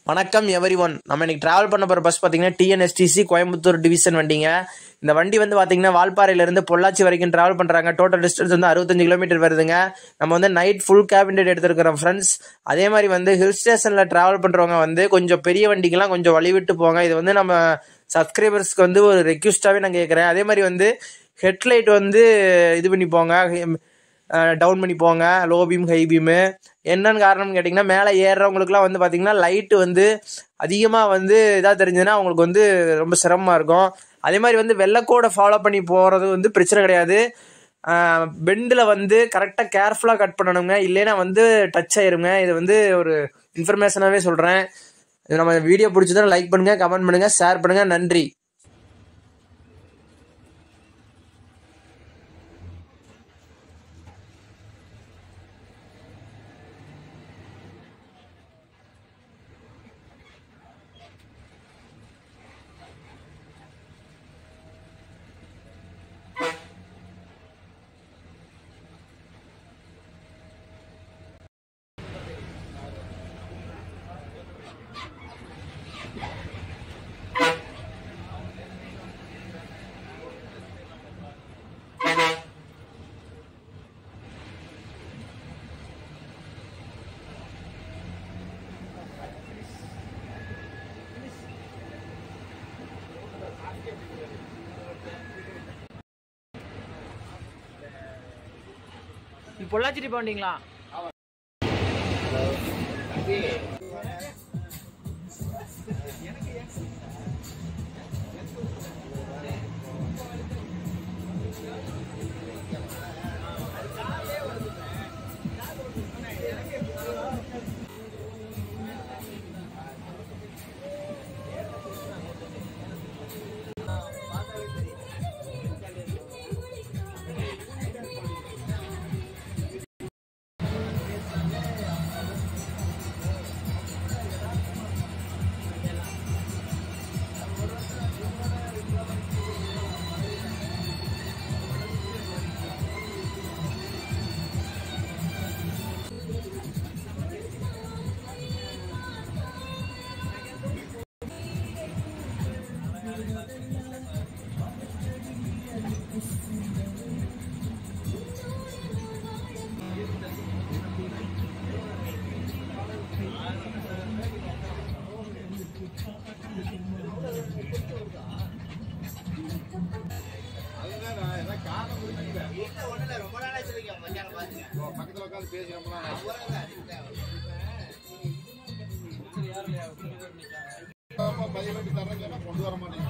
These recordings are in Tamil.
வணக்கம் எவரி ஒன் நம்ம இன்னைக்கு டிராவல் பண்ண போகிற பஸ் பார்த்தீங்கன்னா டிஎன்எஸ்டிசி கோயம்புத்தூர் டிவிஷன் வண்டிங்க இந்த வண்டி வந்து பார்த்தீங்கன்னா வால்பாறையிலேருந்து பொள்ளாச்சி வரைக்கும் டிராவல் பண்ணுறாங்க டோட்டல் டிஸ்டன்ஸ் வந்து அறுபத்தஞ்சு கிலோமீட்டர் வருதுங்க நம்ம வந்து நைட் ஃபுல் கேபினெட் எடுத்துருக்கிறோம் ஃப்ரெண்ட்ஸ் அதே மாதிரி வந்து ஹில் ஸ்டேஷனில் டிராவல் பண்ணுறவங்க வந்து கொஞ்சம் பெரிய வண்டிக்கெலாம் கொஞ்சம் வழி விட்டு போங்க இது வந்து நம்ம சப்ஸ்கிரைபர்ஸ்க்கு வந்து ஒரு ரெக்யூஸ்டாகவே நான் கேட்குறேன் அதே மாதிரி வந்து ஹெட்லைட் வந்து இது பண்ணி போங்க டவுன் பண்ணி போங்க லோ பீம் ஹை பீமு என்னன்னு காரணம்னு கேட்டிங்கன்னா மேலே ஏறுறவங்களுக்குலாம் வந்து பார்த்திங்கன்னா லைட்டு வந்து அதிகமாக வந்து இதாக தெரிஞ்சதுன்னா அவங்களுக்கு வந்து ரொம்ப சிரமமாக இருக்கும் அதே மாதிரி வந்து வெள்ளக்கோடை ஃபாலோ பண்ணி போகிறது வந்து பிரச்சனை கிடையாது பெண்டில் வந்து கரெக்டாக கேர்ஃபுல்லாக கட் பண்ணணுங்க இல்லைன்னா வந்து டச் ஆயிருங்க இது வந்து ஒரு இன்ஃபர்மேஷனாகவே சொல்கிறேன் இது நம்ம வீடியோ பிடிச்சதுன்னா லைக் பண்ணுங்கள் கமெண்ட் பண்ணுங்கள் ஷேர் பண்ணுங்கள் நன்றி பொள்ளாச்சி டிப்பா வந்தீங்களா பக்கத்துல உட்காந்து பேசுறோம்னா பதினெட்டு தரேன் சொன்னா கொண்டு வர மாட்டேங்க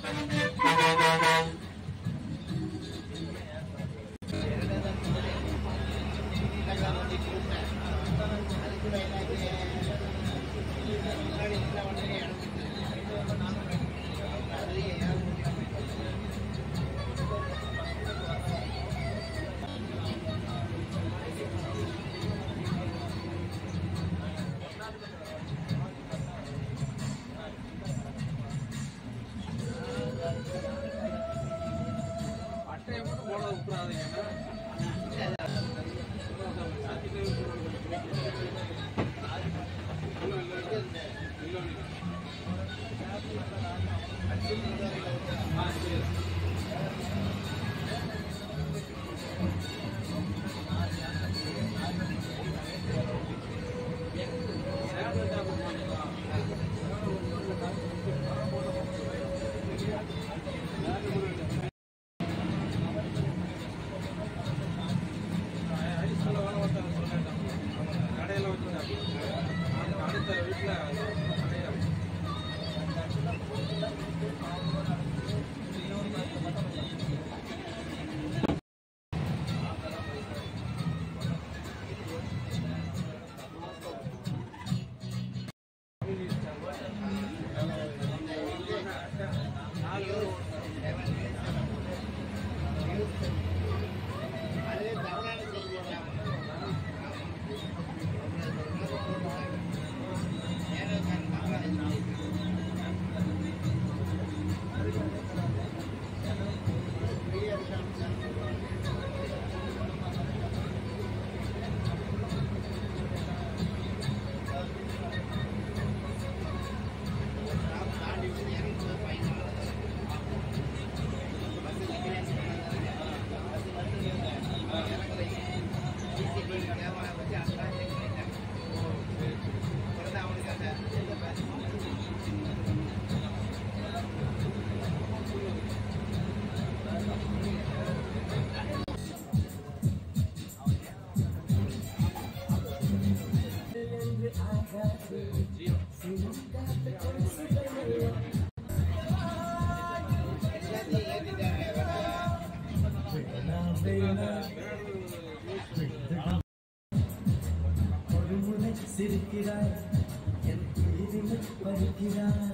ஒரு முறை சிரிக்கிறாய் என் உயிரினை பறிக்கிறாய்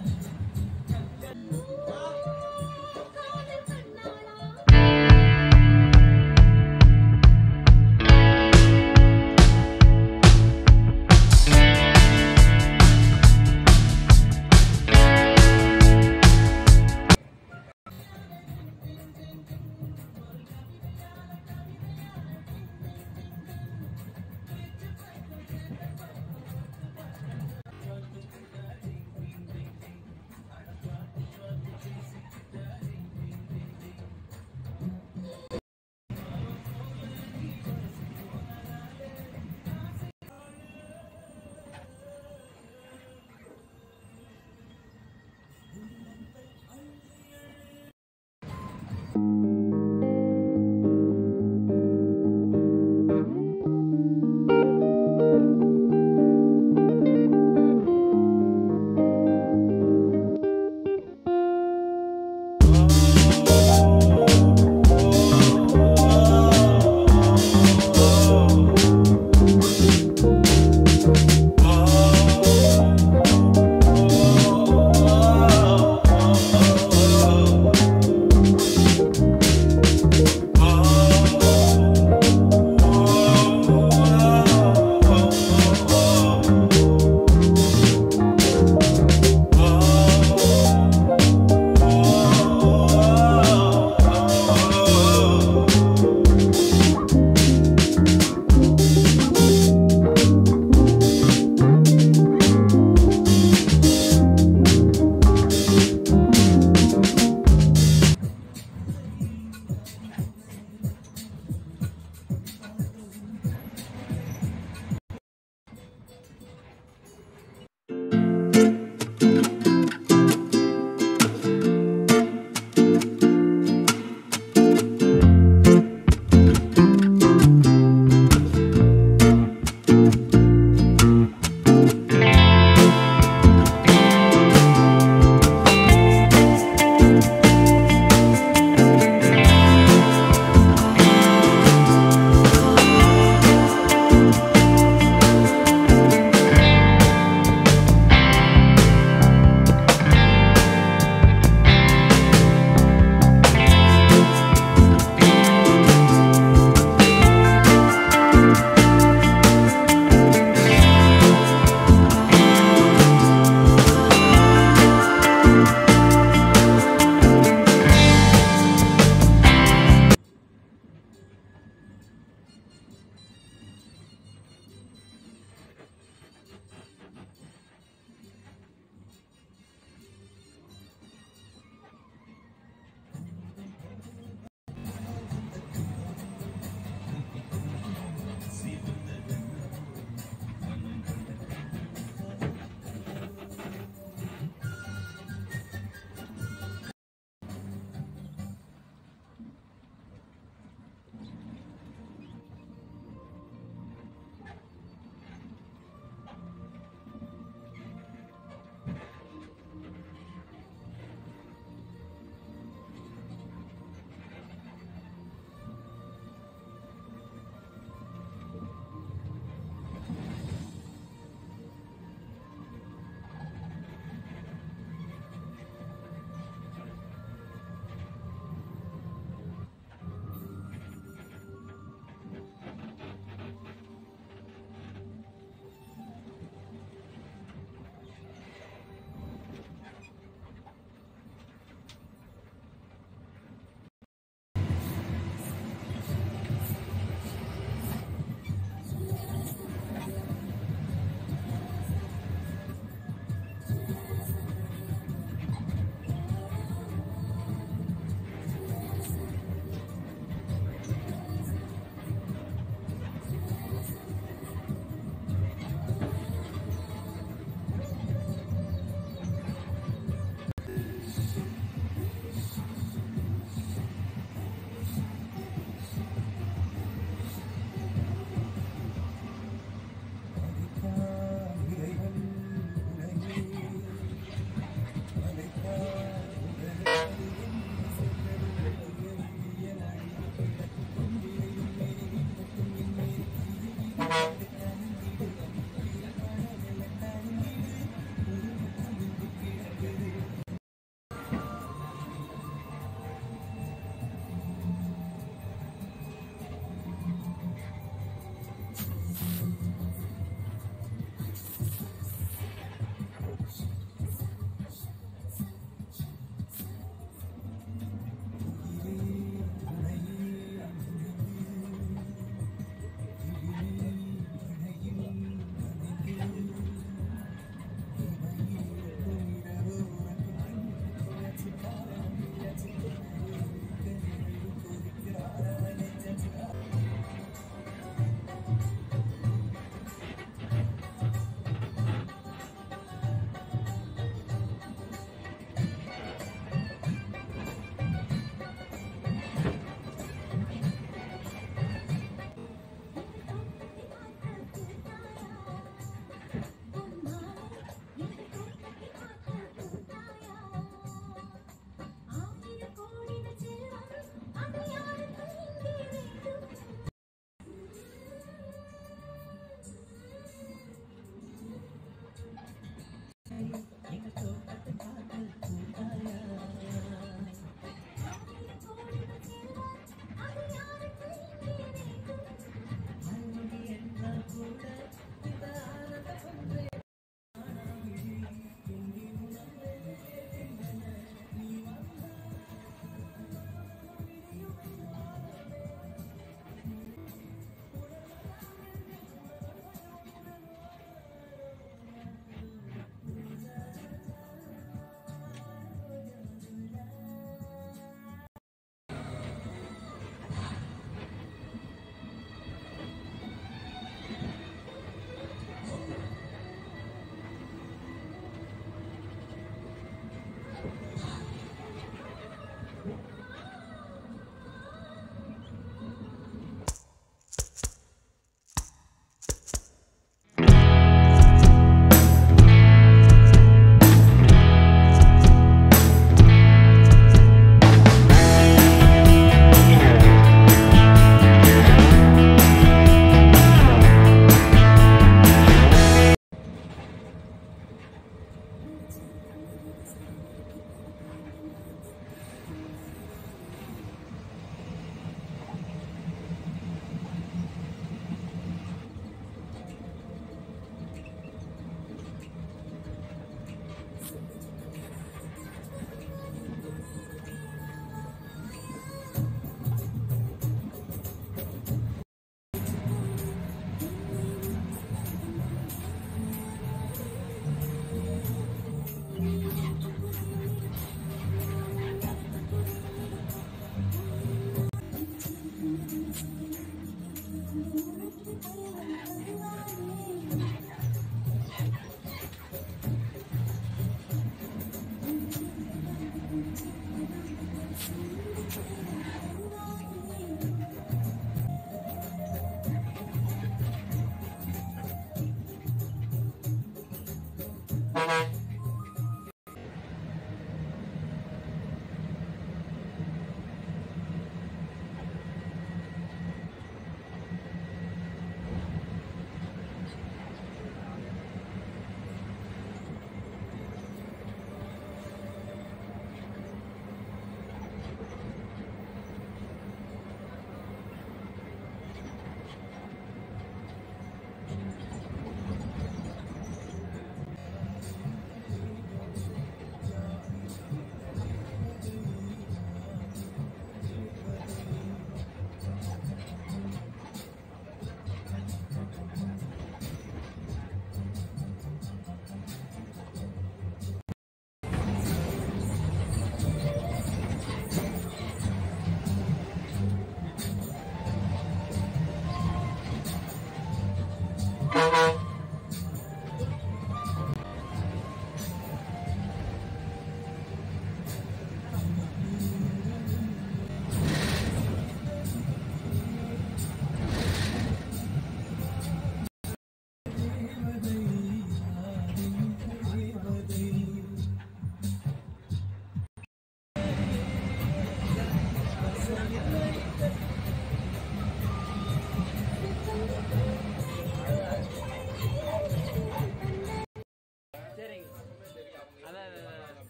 சரிங்க அதான் அதான், அதான்.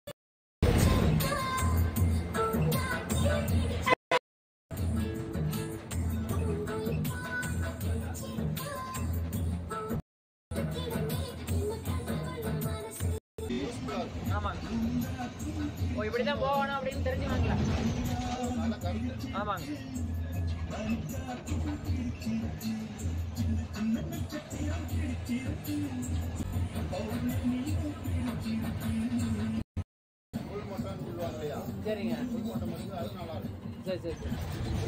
ஆமாங்க ஓ இப்படிதான் போகணும் அப்படின்னு தெரிஞ்சுவாங்களா நல்ல கருத்து ஆமாங்க புல் மட்டன் சொல்லுவாங்க இல்லையா சரிங்க புல் மட்டன் வந்து அது நல்லா இருக்கும் சரி சரி சரி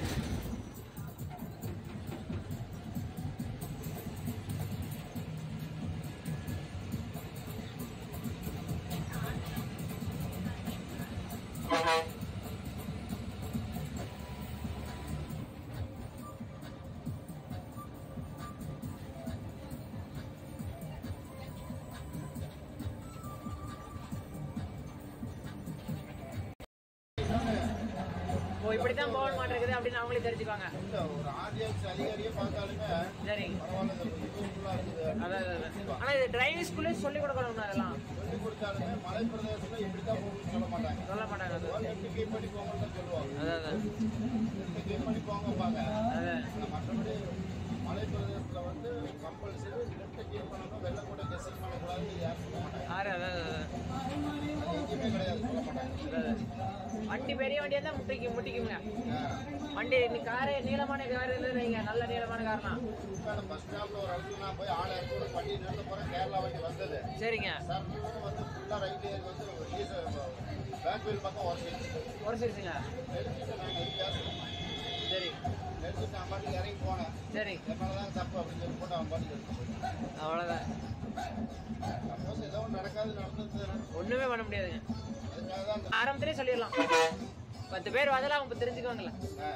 ஓ இப்படித்தான் போகணும் மாட்டிருக்குது அப்படின்னு அவங்களே தெரிஞ்சுக்குவாங்க இல்ல ஒரு ஆர்டிஎக்ஸ் அதிகாரியே பார்த்தாலுமே சரிங்க பரவாயில்ல இந்த இது ஃபுல்லா இருக்குது அதான் அதான், அதான். ஆனா இது டிரைவிங் ஸ்கூல்லே சொல்லி கொடுக்கணும் அதெல்லாம் சொல்லி கொடுத்தாலுமே மலை பிரதேசத்துல இப்படித்தான் போகணும்னு சொல்ல மாட்டாங்க சொல்ல மாட்டாங்க அது. எப்படி கீப் பண்ணி போங்கன்னு தான் சொல்லுவாங்க அதான் அதான் எப்படி கீப் பண்ணி போங்கப்பாங்க அதான் ஆனா மற்றபடி மலை பிரதேசத்துல வந்து கம்பல்சரி லெஃப்ட் கீப் பண்ணணும் வெள்ளை கூட கெசிங் பண்ணக்கூடாது இது யாரும் சொல்ல மாட்டாங்க ஆறு அதான் அதான், அது எங்கேயுமே கிடையாது சொல்ல மாட்டாங்க அதான் வண்டி பெரிய வண்டியா தான் முட்டிக்கு முட்டிக்குங்க ஆ. வண்டி இந்த காரு நீளமான கார் இல்லைங்க நல்ல நீளமான கார்னா இப்ப நான் பஸ் ஸ்டாப்ல ஒரு இடத்துல நான் போய் ஆள் இறக்கி ஒரு வண்டி நிறுத்த போறேன் கேரளா வண்டி வந்தது சரிங்க சார் வந்து ஃபுல்லா ரைட் ஏறி வந்து பேக் வீல் பக்கம் உடச்சிருச்சு ஒரு சரிங்க நிறுத்திட்டு நான் இது பேசுறேன் சரி நிறுத்திட்டு நான் பாட்டுக்கு இறங்கி போனேன் சரி என்னதான் தப்பு அப்படின்னு சொல்லி போட்டு அவன் பாட்டுக்கு எடுத்து போயிட்டான் அவ்வளோதான் சப்போஸ் ஏதோ ஒன்று நடக்காது நடந்தது ஒண்ணுமே பண்ண முடியாதுங்க அதுக்காக தான் அந்த ஆரம்பத்திலே சொல்லிடலாம் பத்து பேர் வரல அவங்க இப்ப தெரிஞ்சுக்குவாங்கல்ல ஆ.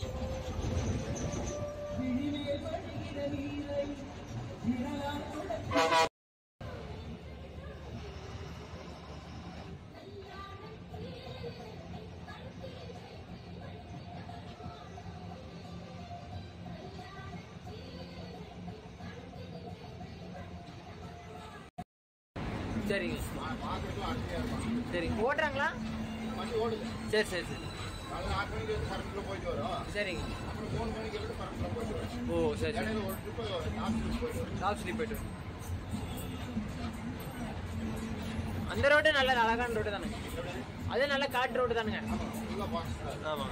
சரிங்க பா- பார்க்கறதுக்கு அருமையா இருக்கும் சரி ஓட்டுறாங்களா வண்டி ஓடுது சரி சரி சரி காலைல ஆறு மணிக்கு வந்து கரண்ட்ல போயிட்டு வரும் சரிங்க அப்புறம் மூணு மணிக்கு வந்து கரண்ட்ல போயிட்டு வரும் ஓ சரி சரி இடையில ஒரு ட்ரிப்பு நாலு ட்ரிப் போயிட்டு வரும் டாப் ஸ்லீப் போயிட்டு வரும். அந்த ரோடு நல்ல அழகான ரோடு தானுங்க அது நல்ல காட்டு ரோடு தானுங்க ஆமா ஃபுல்லாக பார்த்துட்டு ஆமா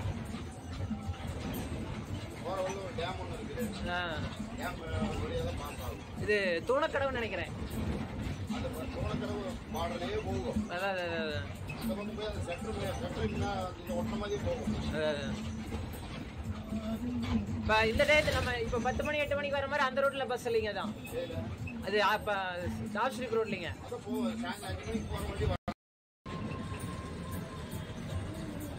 போகிற உள்ள ஒரு டேம் ஒன்று இருக்குது ஆ, டேம் வழியாக தான் பாஸ் ஆகும் இது தூணக்கடவுன்னு நினைக்கிறேன் அந்த சோளக்கடவு மாடலே போகும் அதான் அதான், அதான், அதான். அங்கே கொண்டு போய் அந்த சென்டர் சென்டருக்குன்னா நீங்கள் ஒட்ட மாதிரி போகும் அதான், அதான். இப்ப இந்த டயத்து நம்ம இப்ப பத்து மணி எட்டு மணிக்கு வர மாதிரி அந்த ரோட்ல பஸ் இல்லைங்க தான் சரி அது அப்ப டாப் ஸ்லீப் ரோட் இல்லைங்க அதை போகும் சாயங்காலம் அஞ்சு மணிக்கு போகிற வண்டி வரும்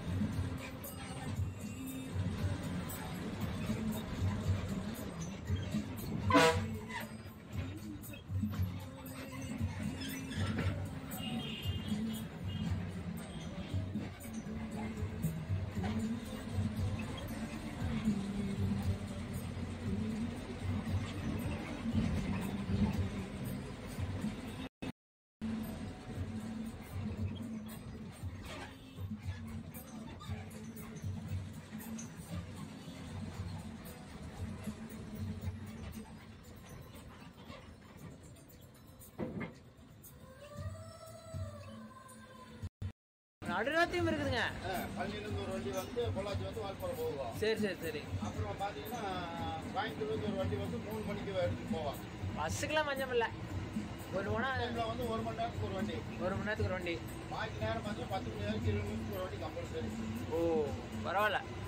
நடுராத்திரியும் இருக்குதுங்க பள்ளியிலேருந்து ஒரு வண்டி வந்து பொள்ளாச்சி வந்து வால்பாறை போவோம் சரி சரி சரி அப்புறம் பார்த்தீங்கன்னா கோயம்புத்தூர்லேருந்து ஒரு வண்டி வந்து மூணு மணிக்கு எடுத்துட்டு போவாங்க பஸ்ஸுக்கெல்லாம் மஞ்சம் இல்லை ஒரு மணி டைமில் வந்து ஒரு மணி நேரத்துக்கு ஒரு வண்டி ஒரு மணி நேரத்துக்கு ஒரு வண்டி பாக்கி நேரம் பார்த்தீங்கன்னா பத்து மணி நேரம் இருபது நிமிஷத்துக்கு ஒரு வண்டி கம்பல்சரி ஓ பரவாயில்ல